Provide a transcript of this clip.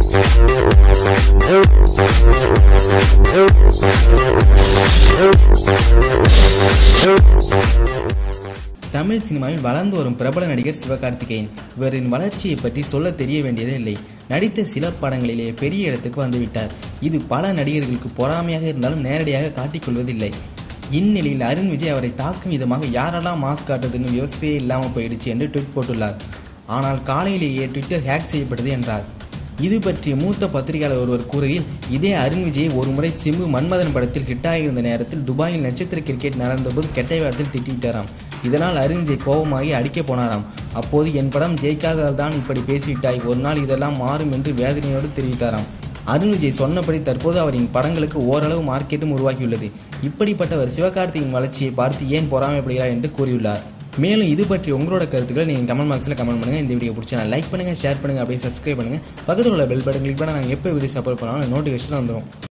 தமிழ் சினிமாவில் வளர்ந்து வரும் பிரபல நடிகர் சிவகார்த்திகேயன் இவரின் வளர்ச்சியை பற்றி சொல்ல தெரிய வேண்டியதே இல்லை நடித்த சில படங்களிலேயே பெரிய இடத்துக்கு வந்துவிட்டார் இது பல நடிகர்களுக்கு பொறாமையாக இருந்தாலும் நேரடியாக காட்டிக்கொள்வதில்லை இந்நிலையில் அருண் விஜய் அவரை தாக்கும் விதமாக யாரெல்லாம் மாஸ்க் காட்டுறதுன்னு விவசாயே இல்லாமல் போயிடுச்சு என்று ட்வீட் போட்டுள்ளார் ஆனால் காலையிலேயே ட்விட்டர் ஹேக் செய்யப்பட்டது என்றார் இது பற்றி மூத்த பத்திரிகையாளர் ஒருவர் கூறுகையில் இதே அருண் விஜய் ஒருமுறை சிம்பு மன்மதன் படத்தில் ஹிட்டாகியிருந்த நேரத்தில் துபாயில் நட்சத்திர கிரிக்கெட் நடந்தபோது கெட்ட வாரத்தில் திட்டிட்டாராம் இதனால் அருண் விஜய் கோபமாகி அடிக்கப் போனாராம் அப்போது என் படம் ஜெயிக்காததால் தான் இப்படி பேசிவிட்டாய் ஒரு நாள் இதெல்லாம் மாறும் என்று வேதனையோடு தெரிவித்தாராம் அருண் விஜய் சொன்னபடி தற்போது அவரின் படங்களுக்கு ஓரளவு மார்க்கெட்டும் உருவாகியுள்ளது இப்படிப்பட்டவர் சிவகார்த்தியின் வளர்ச்சியை பார்த்து ஏன் பொறாமைப்படுகிறார் என்று கூறியுள்ளார் மேலும் இது பற்றி உங்களோட கருத்துக்களை நீங்கள் கமெண்ட் பாக்ஸில் கமெண்ட் பண்ணுங்கள் இந்த வீடியோ பிடிச்சா லைக் பண்ணுங்கள் ஷேர் பண்ணுங்கள் அப்படியே சப்ஸ்கிரைப் பண்ணுங்கள் பக்கத்தில் உள்ள பெல் பட்டன் கிளிக் பண்ணால் நாங்கள் எப்போ வீடியோஸ் அப்லோட் பண்ணாலும் நோட்டிஃபிகேஷன் வந்துடும்